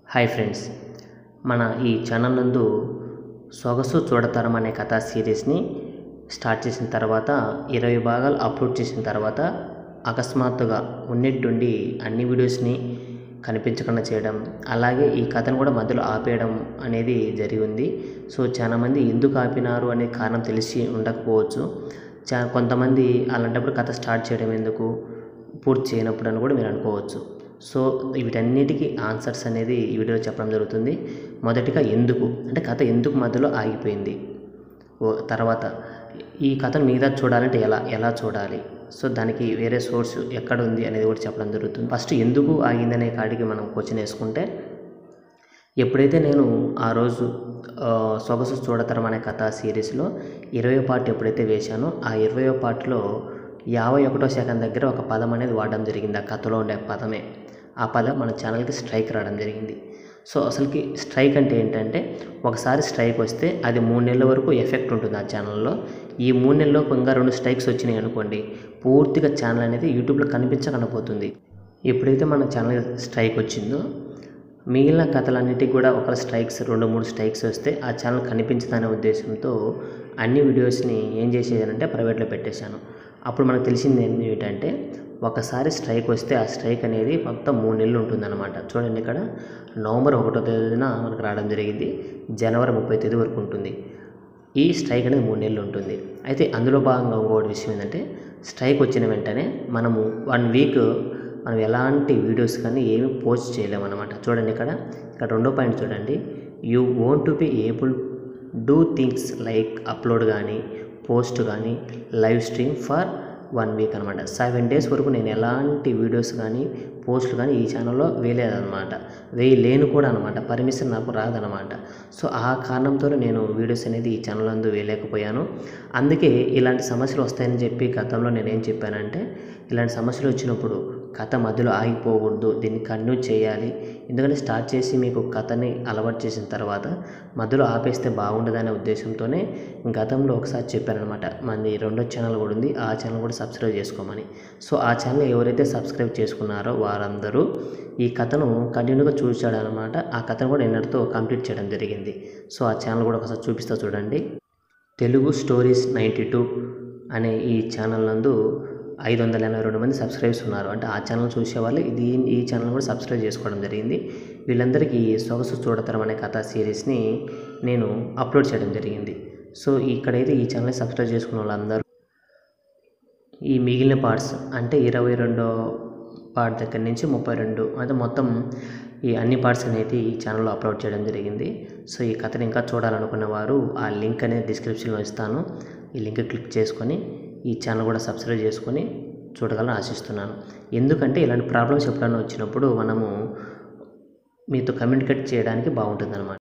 hi friends మన ఈ channel నందు సొగసు చూడతరం అనే కథా సిరీస్ని స్టార్ట్ చేసిన తర్వాత ఇరవై భాగాలు అప్లోడ్ చేసిన తర్వాత అకస్మాత్తుగా ఉన్నట్టుండి అన్ని వీడియోస్ని కనిపించకుండా చేయడం అలాగే ఈ కథను కూడా మధ్యలో ఆపేయడం అనేది జరిగింది సో చాలామంది ఎందుకు ఆపినారు అనే కారణం తెలిసి ఉండకపోవచ్చు చా కొంతమంది అలాంటప్పుడు కథ స్టార్ట్ చేయడం ఎందుకు పూర్తి చేయనప్పుడు అని కూడా మీరు అనుకోవచ్చు సో వీటన్నిటికీ ఆన్సర్స్ అనేది ఈ వీడియోలో చెప్పడం జరుగుతుంది మొదటిగా ఎందుకు అంటే కథ ఎందుకు మధ్యలో ఆగిపోయింది ఓ తర్వాత ఈ కథను మీద చూడాలంటే ఎలా ఎలా చూడాలి సో దానికి వేరే సోర్స్ ఎక్కడ ఉంది అనేది కూడా చెప్పడం జరుగుతుంది ఫస్ట్ ఎందుకు ఆగిందనే కాడికి మనం క్వశ్చన్ వేసుకుంటే ఎప్పుడైతే నేను ఆ రోజు ఆ, సొగసు చూడతరం అనే కథ సిరీస్లో ఇరవై పార్ట్ ఎప్పుడైతే వేశానో ఆ ఇరవయో పార్ట్లో యాభై ఒకటో సెకండ్ దగ్గర ఒక పదం అనేది వాడడం జరిగింది ఆ కథలో ఉండే పదమే ఆ పదం మన ఛానల్కి స్ట్రైక్ రావడం జరిగింది సో అసలుకి స్ట్రైక్ అంటే ఏంటంటే ఒకసారి స్ట్రైక్ వస్తే అది మూడు నెలల వరకు ఎఫెక్ట్ ఉంటుంది ఆ ఛానల్లో ఈ మూడు నెలల్లో ఇంకా రెండు స్ట్రైక్స్ వచ్చినాయి అనుకోండి పూర్తిగా ఛానల్ అనేది యూట్యూబ్లో కనిపించకుండా పోతుంది ఎప్పుడైతే మన ఛానల్ స్ట్రైక్ వచ్చిందో మిగిలిన కథలన్నిటికీ కూడా ఒక స్ట్రైక్స్ రెండు మూడు స్ట్రైక్స్ వస్తే ఆ ఛానల్ కనిపించదనే ఉద్దేశంతో అన్ని వీడియోస్ని ఏం చేసేదానంటే ప్రైవేట్లో పెట్టేశాను అప్పుడు మనకు తెలిసింది ఏంటంటే ఒకసారి స్ట్రైక్ వస్తే ఆ స్ట్రైక్ అనేది మొత్తం మూడు నెలలు ఉంటుందన్నమాట చూడండి ఇక్కడ నవంబర్ ఒకటో తేదీన మనకు రావడం జరిగింది జనవరి ముప్పై తేదీ వరకు ఉంటుంది ఈ స్ట్రైక్ అనేది మూడు నెలలు ఉంటుంది అయితే అందులో భాగంగా ఇంకోటి విషయం ఏంటంటే స్ట్రైక్ వచ్చిన వెంటనే మనము వన్ వీక్ మనం ఎలాంటి వీడియోస్ కానీ ఏమి పోస్ట్ చేయలేము అనమాట చూడండి ఇక్కడ ఇక్కడ రెండో పాయింట్ చూడండి you won't to be able do things like upload కానీ పోస్ట్ కానీ live stream for one week అనమాట సెవెన్ డేస్ వరకు నేను ఎలాంటి వీడియోస్ కానీ పోస్టులు కానీ ఈ ఛానల్లో వేయలేదన్నమాట వేయలేను కూడా అనమాట పర్మిషన్ నాకు రాదనమాట సో ఆ కారణంతో నేను వీడియోస్ అనేది ఈ ఛానల్ నందు వేయలేకపోయాను అందుకే ఇలాంటి సమస్యలు వస్తాయని చెప్పి గతంలో నేను ఏం చెప్పానంటే ఇలాంటి సమస్యలు వచ్చినప్పుడు కథ మధ్యలో ఆగిపోకూడదు దీన్ని కంటిన్యూ చేయాలి ఎందుకంటే స్టార్ట్ చేసి మీకు కథని అలవాటు చేసిన తర్వాత మధ్యలో ఆపేస్తే బాగుండదనే ఉద్దేశంతోనే గతంలో ఒకసారి చెప్పానమాట మనది రెండో ఛానల్ కూడా ఉంది ఆ ఛానల్ కూడా సబ్స్క్రైబ్ చేసుకోమని సో ఆ ఛానల్ ఎవరైతే సబ్స్క్రైబ్ చేసుకున్నారో వారందరూ ఈ కథను కంటిన్యూగా చూశాడనమాట ఆ కథను కూడా నిన్నటితో కంప్లీట్ చేయడం జరిగింది సో ఆ ఛానల్ కూడా ఒకసారి చూపిస్తా చూడండి తెలుగు స్టోరీస్ నైంటీ టూ అనే ఈ ఛానల్ నందు ఐదు వందల ఎనభై రెండు మంది సబ్స్క్రైబ్స్ ఉన్నారు అంటే ఆ ఛానల్ చూసేవాళ్ళు ఇది ఈ ఛానల్ కూడా సబ్స్క్రైబ్ చేసుకోవడం జరిగింది వీళ్ళందరికీ సొగసు చూడతరం అనే కథా సిరీస్ని నేను అప్లోడ్ చేయడం జరిగింది సో ఇక్కడైతే ఈ ఛానల్ సబ్స్క్రైబ్ చేసుకున్న వాళ్ళందరూ ఈ మిగిలిన పార్ట్స్ అంటే ఇరవై రెండో పార్ట్ దగ్గర నుంచి ముప్పై రెండు అంటే మొత్తం ఈ అన్ని పార్ట్స్ అనేది ఈ ఛానల్లో అప్లోడ్ చేయడం జరిగింది సో ఈ కథను ఇంకా చూడాలనుకున్న వారు ఆ లింక్ అనేది డిస్క్రిప్షన్లో ఇస్తాను ఈ లింక్ క్లిక్ చేసుకొని ఈ ఛానల్ కూడా సబ్స్క్రైబ్ చేసుకొని చూడగలని ఆశిస్తున్నాను ఎందుకంటే ఇలాంటి ప్రాబ్లమ్స్ ఎప్పుడైనా వచ్చినప్పుడు మనము మీతో కమ్యూనికేట్ చేయడానికి బాగుంటుంది